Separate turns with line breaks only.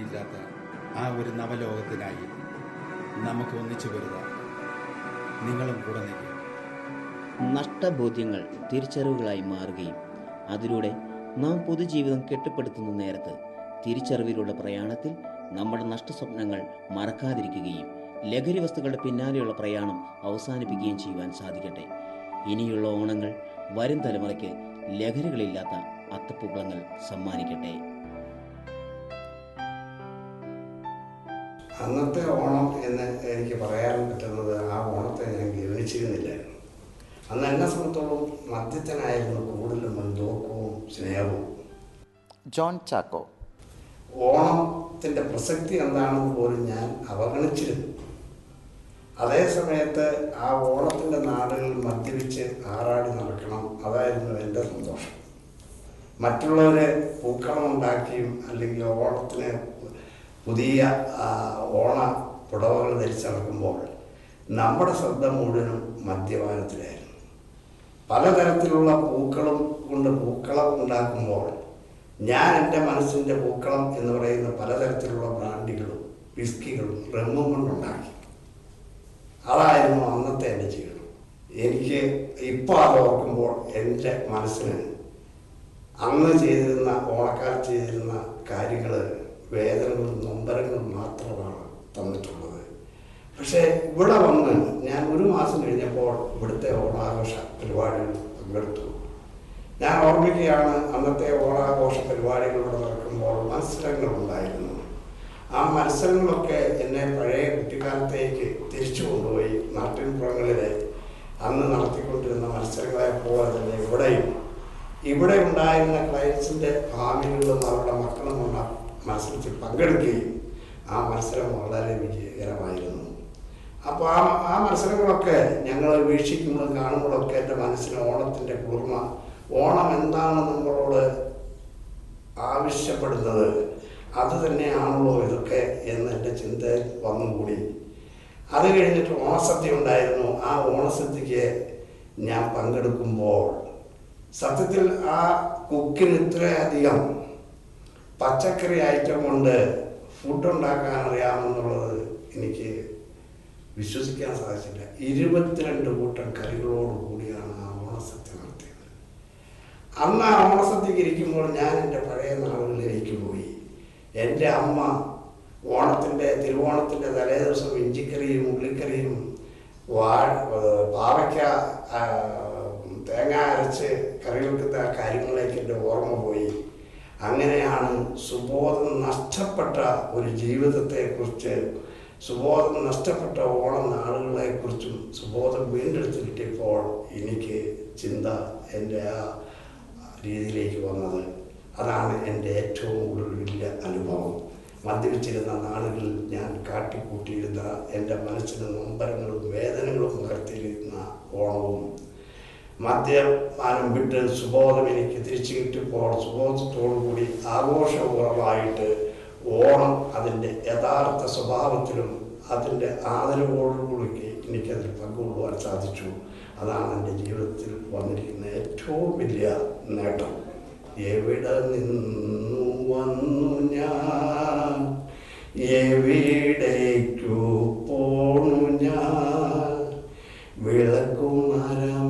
വഴിയില്ലാത്ത ആ ഒരു നവലോകത്തിനായി നമുക്ക് ഒന്നിച്ചു വരുതാം നിങ്ങളും കൂടെ നിൽക്കും
നഷ്ടബോധ്യങ്ങൾ തിരിച്ചറിവുകളായി മാറുകയും അതിലൂടെ നാം പൊതുജീവിതം കെട്ടിപ്പടുത്തുന്ന നേരത്ത് തിരിച്ചറിവിലുള്ള പ്രയാണത്തിൽ നമ്മുടെ നഷ്ടസ്വപ്നങ്ങൾ മറക്കാതിരിക്കുകയും ലഹരി വസ്തുക്കളുടെ പിന്നാലെയുള്ള പ്രയാണം അവസാനിപ്പിക്കുകയും ചെയ്യുവാൻ സാധിക്കട്ടെ ഇനിയുള്ള ഓണങ്ങൾ വരും തലമുറയ്ക്ക് ലഹരികളില്ലാത്ത അത്തപ്പൂക്കളങ്ങൾ സമ്മാനിക്കട്ടെ
അന്നത്തെ ഓണം എന്ന് എനിക്ക് പറയാൻ പറ്റുന്നത് ആ ഓണത്തെ ഞാൻ ഗവനിച്ചിരുന്നില്ലായിരുന്നു അന്ന് എന്നെ സംബന്ധിച്ചോളം മദ്യത്തിനായിരുന്നു കൂടുതലും മുൻതൂക്കവും സ്നേഹവും
ജോൺ ചാക്കോ
ഓണത്തിൻ്റെ പ്രസക്തി എന്താണെന്ന് പോലും ഞാൻ അവഗണിച്ചിരുന്നു അതേ സമയത്ത് ആ ഓണത്തിൻ്റെ നാടുകളിൽ മദ്യപിച്ച് ആറാടി നടക്കണം അതായിരുന്നു എൻ്റെ സന്തോഷം മറ്റുള്ളവരെ പൂക്കളം ഉണ്ടാക്കിയും അല്ലെങ്കിൽ ഓണത്തിന് പുതിയ ആ, ഓണ പുടവകൾ ധരിച്ച് നടക്കുമ്പോൾ നമ്മുടെ ശ്രദ്ധ മുഴുവനും മദ്യപാനത്തിലായിരുന്നു പലതരത്തിലുള്ള പൂക്കളും കൊണ്ട് പൂക്കളം ഉണ്ടാക്കുമ്പോൾ ഞാൻ എൻ്റെ മനസ്സിൻ്റെ പൂക്കളം എന്ന് പറയുന്ന പലതരത്തിലുള്ള ബ്രാൻഡികളും വിസ്കികളും റമ്മും കൊണ്ടുണ്ടാക്കി അതായിരുന്നു അന്നത്തെ എൻ്റെ ജീവിതം എനിക്ക് ഇപ്പോൾ അത് ഓർക്കുമ്പോൾ എൻ്റെ മനസ്സിന് അന്ന് ചെയ്തിരുന്ന ഓണക്കാലത്ത് ചെയ്തിരുന്ന കാര്യങ്ങൾ വേദനകളും നൊമ്പരങ്ങളും മാത്രമാണ് തന്നിട്ടുള്ളത് പക്ഷേ ഇവിടെ വന്ന് ഞാൻ ഒരു മാസം കഴിഞ്ഞപ്പോൾ ഇവിടുത്തെ ഓണാഘോഷ പരിപാടികൾ പങ്കെടുത്തു ഞാൻ ഓർമ്മിക്കുകയാണ് അന്നത്തെ ഓണാഘോഷ പരിപാടികളിലൂടെ നടക്കുമ്പോൾ മത്സരങ്ങളുണ്ടായിരുന്നു ആ മത്സരങ്ങളൊക്കെ എന്നെ പഴയ കുട്ടിക്കാലത്തേക്ക് തിരിച്ചു കൊണ്ടുപോയി നാട്ടിൻപുറങ്ങളിലെ അന്ന് നടത്തിക്കൊണ്ടിരുന്ന മത്സരങ്ങളെ പോലെ തന്നെ ഇവിടെയും ഇവിടെ ഉണ്ടായിരുന്ന ക്ലയൻസിൻ്റെ ഫാമിലികളും അവരുടെ മക്കളും കൊണ്ട് ആ മത്സരത്തിൽ പങ്കെടുക്കുകയും ആ മത്സരം വളരെ വിജയകരമായിരുന്നു അപ്പോൾ ആ ആ മത്സരങ്ങളൊക്കെ ഞങ്ങൾ വീക്ഷിക്കുമ്പോഴും കാണുമ്പോഴൊക്കെ എൻ്റെ മനസ്സിന് ഓണത്തിൻ്റെ കുളിർമ ഓണം എന്താണ് നമ്മളോട് ആവശ്യപ്പെടുന്നത് അത് തന്നെയാണല്ലോ ഇതൊക്കെ എന്ന് എൻ്റെ ചിന്ത വന്നുകൂടി അത് കഴിഞ്ഞിട്ട് ഓണസദ്യ ഉണ്ടായിരുന്നു ആ ഓണസദ്യക്ക് ഞാൻ പങ്കെടുക്കുമ്പോൾ സത്യത്തിൽ ആ കുക്കിന് ഇത്രയധികം പച്ചക്കറി ഐറ്റം കൊണ്ട് ഫുഡ് ഉണ്ടാക്കാൻ അറിയാമെന്നുള്ളത് എനിക്ക് വിശ്വസിക്കാൻ സാധിച്ചില്ല ഇരുപത്തിരണ്ട് കൂട്ടം കറികളോട് കൂടിയാണ് ആ ഓണസദ്യ നടത്തിയത് അന്ന് ആ ഓണസദ്യക്ക് ഇരിക്കുമ്പോൾ ഞാൻ എൻ്റെ പഴയ നാളുകളിലേക്ക് പോയി എൻ്റെ അമ്മ ഓണത്തിൻ്റെ തിരുവോണത്തിൻ്റെ തലേ ദിവസം ഇഞ്ചിക്കറിയും ഉള്ളിക്കറിയും വാഴ പാവയ്ക്ക ആ, തേങ്ങ അരച്ച് കറി വെക്കുന്ന ആ കാര്യങ്ങളിലേക്ക് എൻ്റെ ഓർമ്മ പോയി അങ്ങനെയാണ് സുബോധം നഷ്ടപ്പെട്ട ഒരു ജീവിതത്തെക്കുറിച്ച് സുബോധം നഷ്ടപ്പെട്ട ഓണം നാളുകളെക്കുറിച്ചും സുബോധം വീണ്ടെടുത്ത് കിട്ടിയപ്പോൾ എനിക്ക് ചിന്ത എൻ്റെ ആ രീതിയിലേക്ക് വന്നത് അതാണ് എൻ്റെ ഏറ്റവും കൂടുതൽ വലിയ അനുഭവം മദ്യപിച്ചിരുന്ന നാളുകളിൽ ഞാൻ കാട്ടിക്കൂട്ടിയിരുന്ന എൻ്റെ മനസ്സിന് നൊമ്പരങ്ങളും വേദനകളും ഉയർത്തിയിരുന്ന ഓണവും മദ്യപാനം വിട്ട് സുബോധം എനിക്ക് തിരിച്ചു കിട്ടിയപ്പോൾ സുബോധത്തോടു കൂടി ആഘോഷപൂർവമായിട്ട് ഓണം അതിൻ്റെ യഥാർത്ഥ സ്വഭാവത്തിലും അതിൻ്റെ ആദരവോടുകൂടി എനിക്കതിൽ പങ്കുകൊള്ളുവാൻ സാധിച്ചു അതാണ് എൻ്റെ ജീവിതത്തിൽ വന്നിരിക്കുന്ന ഏറ്റവും വലിയ നേട്ടം എവിടെ നിന്നു വന്നു ഞാൻ എവിടേക്കു പോണു ഞാൻ വിളക്കും മരം